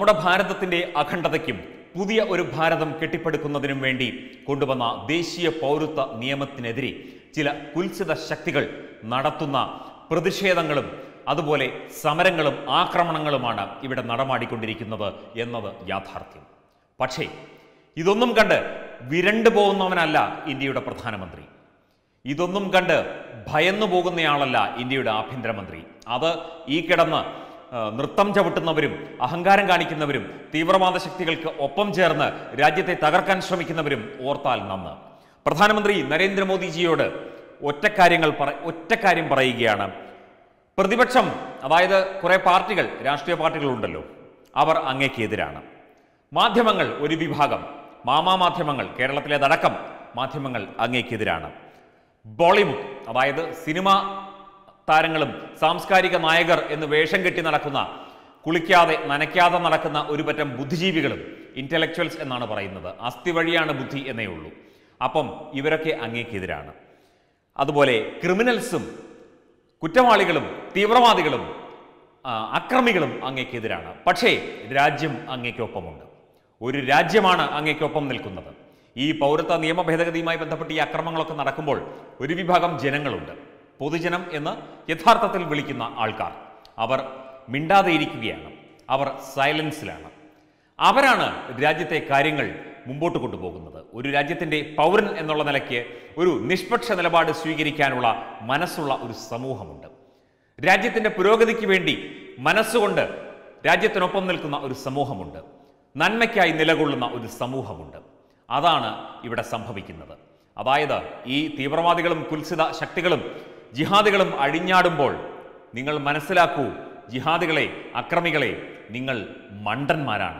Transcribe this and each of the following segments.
നമ്മുടെ ഭാരതത്തിന്റെ അഖണ്ഡതയ്ക്കും പുതിയ ഒരു ഭാരതം കെട്ടിപ്പടുക്കുന്നതിനും വേണ്ടി കൊണ്ടുവന്ന ദേശീയ പൗരത്വ നിയമത്തിനെതിരെ ചില കുൽസിത ശക്തികൾ നടത്തുന്ന പ്രതിഷേധങ്ങളും അതുപോലെ സമരങ്ങളും ആക്രമണങ്ങളുമാണ് ഇവിടെ നടമാടിക്കൊണ്ടിരിക്കുന്നത് എന്നത് യാഥാർത്ഥ്യം പക്ഷേ ഇതൊന്നും കണ്ട് വിരണ്ടു പോകുന്നവനല്ല ഇന്ത്യയുടെ പ്രധാനമന്ത്രി ഇതൊന്നും കണ്ട് ഭയന്നു പോകുന്നയാളല്ല ഇന്ത്യയുടെ ആഭ്യന്തരമന്ത്രി അത് ഈ കിടന്ന് ആ, നൃത്തം ചവിട്ടുന്നവരും അഹങ്കാരം കാണിക്കുന്നവരും തീവ്രവാദ ശക്തികൾക്ക് ഒപ്പം ചേർന്ന് രാജ്യത്തെ തകർക്കാൻ ശ്രമിക്കുന്നവരും ഓർത്താൽ നന്ന് പ്രധാനമന്ത്രി നരേന്ദ്രമോദിജിയോട് ഒറ്റക്കാര്യങ്ങൾ പറ ഒറ്റക്കാര്യം പറയുകയാണ് പ്രതിപക്ഷം അതായത് കുറെ പാർട്ടികൾ രാഷ്ട്രീയ പാർട്ടികളുണ്ടല്ലോ അവർ അങ്ങേക്കെതിരാണ് മാധ്യമങ്ങൾ ഒരു വിഭാഗം മാമാ മാധ്യമങ്ങൾ കേരളത്തിലേതടക്കം മാധ്യമങ്ങൾ അങ്ങേക്കെതിരാണ് ബോളിവുഡ് അതായത് സിനിമ താരങ്ങളും സാംസ്കാരിക നായകർ എന്ന് വേഷം കെട്ടി നടക്കുന്ന കുളിക്കാതെ നനയ്ക്കാതെ നടക്കുന്ന ഒരു പറ്റം ബുദ്ധിജീവികളും ഇന്റലക്ച്വൽസ് എന്നാണ് പറയുന്നത് അസ്ഥി വഴിയാണ് ബുദ്ധി എന്നേ ഉള്ളൂ അപ്പം ഇവരൊക്കെ അങ്ങേക്കെതിരാണ് അതുപോലെ ക്രിമിനൽസും കുറ്റവാളികളും തീവ്രവാദികളും ആ, അക്രമികളും അങ്ങേക്കെതിരാണ് പക്ഷേ രാജ്യം അങ്ങേക്കൊപ്പമുണ്ട് ഒരു രാജ്യമാണ് അങ്ങേക്കൊപ്പം നിൽക്കുന്നത് ഈ പൗരത്വ നിയമ ഭേദഗതിയുമായി ബന്ധപ്പെട്ട് ഈ അക്രമങ്ങളൊക്കെ നടക്കുമ്പോൾ ഒരു വിഭാഗം ജനങ്ങളുണ്ട് പൊതുജനം എന്ന് യഥാർത്ഥത്തിൽ വിളിക്കുന്ന ആൾക്കാർ അവർ മിണ്ടാതെ ഇരിക്കുകയാണ് അവർ സൈലൻസിലാണ് അവരാണ് രാജ്യത്തെ കാര്യങ്ങൾ മുമ്പോട്ട് കൊണ്ടുപോകുന്നത് ഒരു രാജ്യത്തിന്റെ പൗരൻ എന്നുള്ള നിലയ്ക്ക് ഒരു നിഷ്പക്ഷ നിലപാട് സ്വീകരിക്കാനുള്ള മനസ്സുള്ള ഒരു സമൂഹമുണ്ട് രാജ്യത്തിന്റെ പുരോഗതിക്ക് വേണ്ടി മനസ്സുകൊണ്ട് രാജ്യത്തിനൊപ്പം നിൽക്കുന്ന ഒരു സമൂഹമുണ്ട് നന്മയ്ക്കായി നിലകൊള്ളുന്ന ഒരു സമൂഹമുണ്ട് അതാണ് ഇവിടെ സംഭവിക്കുന്നത് അതായത് ഈ തീവ്രവാദികളും കുൽസിത ശക്തികളും ജിഹാദികളും അഴിഞ്ഞാടുമ്പോൾ നിങ്ങൾ മനസ്സിലാക്കൂ ജിഹാദികളെ അക്രമികളെ നിങ്ങൾ മണ്ടന്മാരാണ്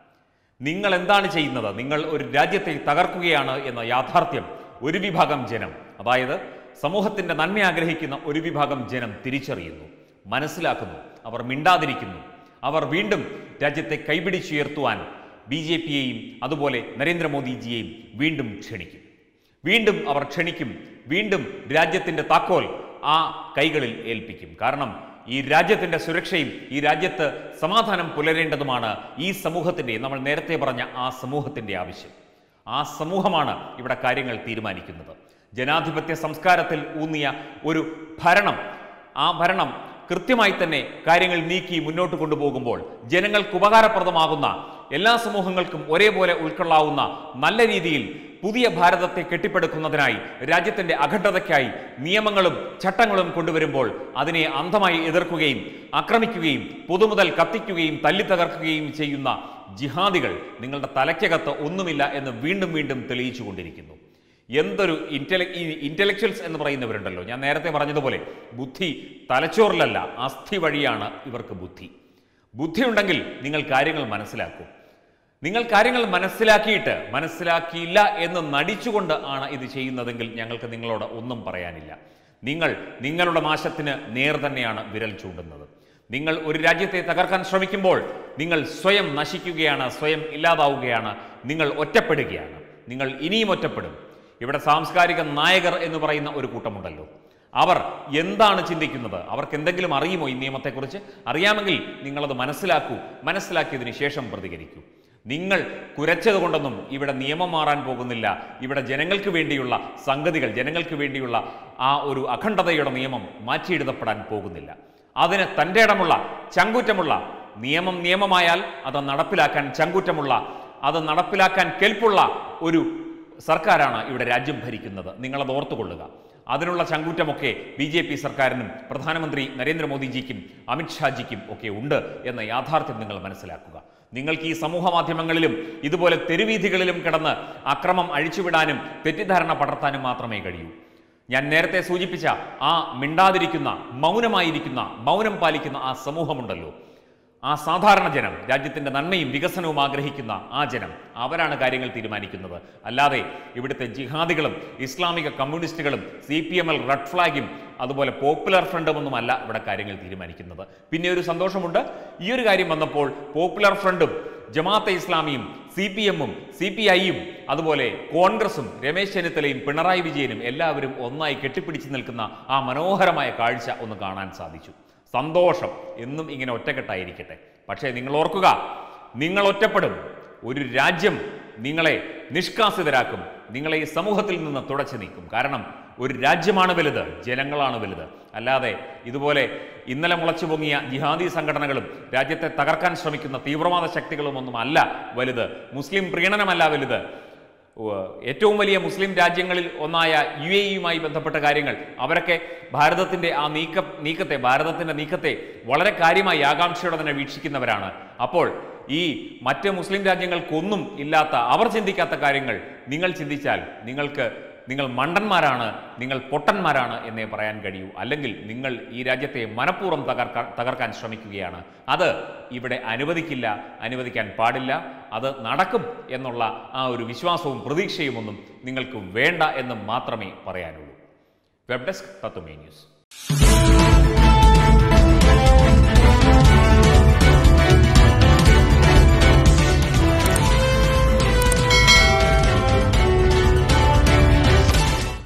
നിങ്ങൾ എന്താണ് ചെയ്യുന്നത് നിങ്ങൾ ഒരു രാജ്യത്തെ തകർക്കുകയാണ് എന്ന യാഥാർത്ഥ്യം ഒരു വിഭാഗം ജനം അതായത് സമൂഹത്തിന്റെ നന്മ ആഗ്രഹിക്കുന്ന ഒരു വിഭാഗം ജനം തിരിച്ചറിയുന്നു മനസ്സിലാക്കുന്നു അവർ മിണ്ടാതിരിക്കുന്നു അവർ വീണ്ടും രാജ്യത്തെ കൈപിടിച്ചുയർത്തുവാൻ ബി ജെ പിയെയും അതുപോലെ നരേന്ദ്രമോദിജിയെയും വീണ്ടും ക്ഷണിക്കും വീണ്ടും അവർ ക്ഷണിക്കും വീണ്ടും രാജ്യത്തിന്റെ താക്കോൽ ആ കൈകളിൽ ഏൽപ്പിക്കും കാരണം ഈ രാജ്യത്തിന്റെ സുരക്ഷയും ഈ രാജ്യത്ത് സമാധാനം പുലരേണ്ടതുമാണ് ഈ സമൂഹത്തിന്റെ നമ്മൾ നേരത്തെ പറഞ്ഞ ആ സമൂഹത്തിന്റെ ആവശ്യം ആ സമൂഹമാണ് ഇവിടെ കാര്യങ്ങൾ തീരുമാനിക്കുന്നത് ജനാധിപത്യ സംസ്കാരത്തിൽ ഊന്നിയ ഒരു ഭരണം ആ ഭരണം കൃത്യമായി തന്നെ കാര്യങ്ങൾ നീക്കി മുന്നോട്ട് കൊണ്ടുപോകുമ്പോൾ ജനങ്ങൾക്ക് ഉപകാരപ്രദമാകുന്ന എല്ലാ സമൂഹങ്ങൾക്കും ഒരേപോലെ ഉൾക്കൊള്ളാവുന്ന നല്ല രീതിയിൽ പുതിയ ഭാരതത്തെ കെട്ടിപ്പടുക്കുന്നതിനായി രാജ്യത്തിന്റെ അഖണ്ഡതയ്ക്കായി നിയമങ്ങളും ചട്ടങ്ങളും കൊണ്ടുവരുമ്പോൾ അതിനെ അന്ധമായി എതിർക്കുകയും ആക്രമിക്കുകയും പൊതുമുതൽ കത്തിക്കുകയും തല്ലിത്തകർക്കുകയും ചെയ്യുന്ന ജിഹാദികൾ നിങ്ങളുടെ തലയ്ക്കകത്ത് ഒന്നുമില്ല എന്ന് വീണ്ടും വീണ്ടും തെളിയിച്ചുകൊണ്ടിരിക്കുന്നു എന്തൊരു ഇന്റല ഈ ഇന്റലക്ച്വൽസ് എന്ന് പറയുന്നവരുണ്ടല്ലോ ഞാൻ നേരത്തെ പറഞ്ഞതുപോലെ ബുദ്ധി തലച്ചോറിലല്ല അസ്ഥി വഴിയാണ് ഇവർക്ക് ബുദ്ധി ബുദ്ധിയുണ്ടെങ്കിൽ നിങ്ങൾ കാര്യങ്ങൾ മനസ്സിലാക്കൂ നിങ്ങൾ കാര്യങ്ങൾ മനസ്സിലാക്കിയിട്ട് മനസ്സിലാക്കിയില്ല എന്ന് നടിച്ചുകൊണ്ട് ആണ് ഇത് ചെയ്യുന്നതെങ്കിൽ ഞങ്ങൾക്ക് നിങ്ങളോട് ഒന്നും പറയാനില്ല നിങ്ങൾ നിങ്ങളുടെ നാശത്തിന് നേർ തന്നെയാണ് വിരൽ ചൂണ്ടുന്നത് നിങ്ങൾ ഒരു രാജ്യത്തെ തകർക്കാൻ ശ്രമിക്കുമ്പോൾ നിങ്ങൾ സ്വയം നശിക്കുകയാണ് സ്വയം ഇല്ലാതാവുകയാണ് നിങ്ങൾ ഒറ്റപ്പെടുകയാണ് നിങ്ങൾ ഇനിയും ഒറ്റപ്പെടും ഇവിടെ സാംസ്കാരിക നായകർ എന്ന് പറയുന്ന ഒരു കൂട്ടമുണ്ടല്ലോ അവർ എന്താണ് ചിന്തിക്കുന്നത് അവർക്ക് എന്തെങ്കിലും അറിയുമോ ഈ നിയമത്തെക്കുറിച്ച് അറിയാമെങ്കിൽ നിങ്ങളത് മനസ്സിലാക്കൂ മനസ്സിലാക്കിയതിന് ശേഷം പ്രതികരിക്കൂ നിങ്ങൾ കുരച്ചത് കൊണ്ടൊന്നും ഇവിടെ നിയമം മാറാൻ പോകുന്നില്ല ഇവിടെ ജനങ്ങൾക്ക് വേണ്ടിയുള്ള സംഗതികൾ ജനങ്ങൾക്ക് വേണ്ടിയുള്ള ആ ഒരു അഖണ്ഡതയുടെ നിയമം മാറ്റിയെഴുതപ്പെടാൻ പോകുന്നില്ല അതിന് തൻ്റെ ഇടമുള്ള ചങ്കൂറ്റമുള്ള നിയമം നിയമമായാൽ അത് നടപ്പിലാക്കാൻ ചങ്കൂറ്റമുള്ള അത് നടപ്പിലാക്കാൻ കെൽപ്പുള്ള ഒരു സർക്കാരാണ് ഇവിടെ രാജ്യം ഭരിക്കുന്നത് നിങ്ങളത് ഓർത്തുകൊള്ളുക അതിനുള്ള ചങ്കൂറ്റമൊക്കെ ബി ജെ പി സർക്കാരിനും പ്രധാനമന്ത്രി നരേന്ദ്രമോദിജിക്കും അമിത്ഷാജിക്കും ഒക്കെ ഉണ്ട് എന്ന യാഥാർത്ഥ്യം നിങ്ങൾ മനസ്സിലാക്കുക നിങ്ങൾക്ക് ഈ സമൂഹ മാധ്യമങ്ങളിലും ഇതുപോലെ തെരുവീഥികളിലും കിടന്ന് അക്രമം അഴിച്ചുവിടാനും തെറ്റിദ്ധാരണ പടർത്താനും മാത്രമേ കഴിയൂ ഞാൻ നേരത്തെ സൂചിപ്പിച്ച ആ മിണ്ടാതിരിക്കുന്ന മൗനമായിരിക്കുന്ന മൗനം പാലിക്കുന്ന ആ സമൂഹമുണ്ടല്ലോ ആ സാധാരണ ജനം രാജ്യത്തിന്റെ നന്മയും വികസനവും ആഗ്രഹിക്കുന്ന ആ ജനം അവരാണ് കാര്യങ്ങൾ തീരുമാനിക്കുന്നത് അല്ലാതെ ഇവിടുത്തെ ജിഹാദികളും ഇസ്ലാമിക കമ്മ്യൂണിസ്റ്റുകളും C P M L red ഫ്ലാഗും അതുപോലെ പോപ്പുലർ ഫ്രണ്ടും അല്ല ഇവിടെ കാര്യങ്ങൾ തീരുമാനിക്കുന്നത് പിന്നെ ഒരു സന്തോഷമുണ്ട് ഈ ഒരു കാര്യം വന്നപ്പോൾ പോപ്പുലർ ഫ്രണ്ടും ജമാഅത്തെ ഇസ്ലാമിയും സി പി എമ്മും സി പി ഐയും അതുപോലെ കോൺഗ്രസും രമേശ് ചെന്നിത്തലയും പിണറായി വിജയനും എല്ലാവരും ഒന്നായി കെട്ടിപ്പിടിച്ചു നിൽക്കുന്ന ആ മനോഹരമായ കാഴ്ച ഒന്ന് കാണാൻ സാധിച്ചു സന്തോഷം എന്നും ഇങ്ങനെ ഒറ്റക്കെട്ടായിരിക്കട്ടെ പക്ഷേ നിങ്ങൾ ഓർക്കുക നിങ്ങൾ ഒറ്റപ്പെടും ഒരു രാജ്യം നിങ്ങളെ നിഷ്കാസിതരാക്കും നിങ്ങളെ ഈ സമൂഹത്തിൽ നിന്ന് തുടച്ചു നീക്കും കാരണം ഒരു രാജ്യമാണ് വലുത് ജനങ്ങളാണ് വലുത് അല്ലാതെ ഇതുപോലെ ഇന്നലെ മുളച്ചു പൊങ്ങിയ ജിഹാദി സംഘടനകളും രാജ്യത്തെ തകർക്കാൻ ശ്രമിക്കുന്ന തീവ്രവാദ ശക്തികളും ഒന്നും അല്ല വലുത് മുസ്ലിം പ്രീണനമല്ല വലുത് ഉവ്വ് ഏറ്റവും വലിയ മുസ്ലിം രാജ്യങ്ങളിൽ ഒന്നായ യു എ ഇയുമായി ബന്ധപ്പെട്ട കാര്യങ്ങൾ അവരൊക്കെ ഭാരതത്തിന്റെ ആ നീക്ക നീക്കത്തെ ഭാരതത്തിന്റെ നീക്കത്തെ വളരെ കാര്യമായി ആകാംക്ഷയോടെ തന്നെ വീക്ഷിക്കുന്നവരാണ് അപ്പോൾ ഈ മറ്റ് മുസ്ലിം രാജ്യങ്ങൾക്കൊന്നും ഇല്ലാത്ത അവർ ചിന്തിക്കാത്ത കാര്യങ്ങൾ നിങ്ങൾ ചിന്തിച്ചാൽ നിങ്ങൾക്ക് നിങ്ങൾ മണ്ടന്മാരാണ് നിങ്ങൾ പൊട്ടന്മാരാണ് എന്നേ പറയാൻ കഴിയൂ അല്ലെങ്കിൽ നിങ്ങൾ ഈ രാജ്യത്തെ മനഃപൂർവ്വം തകർക്കാൻ തകർക്കാൻ ശ്രമിക്കുകയാണ് അത് ഇവിടെ അനുവദിക്കില്ല അനുവദിക്കാൻ പാടില്ല അത് നടക്കും എന്നുള്ള ആ ഒരു വിശ്വാസവും പ്രതീക്ഷയും ഒന്നും നിങ്ങൾക്ക് വേണ്ട എന്ന് മാത്രമേ പറയാനുള്ളൂ വെബ് ഡെസ്ക് തത്വമേ ന്യൂസ്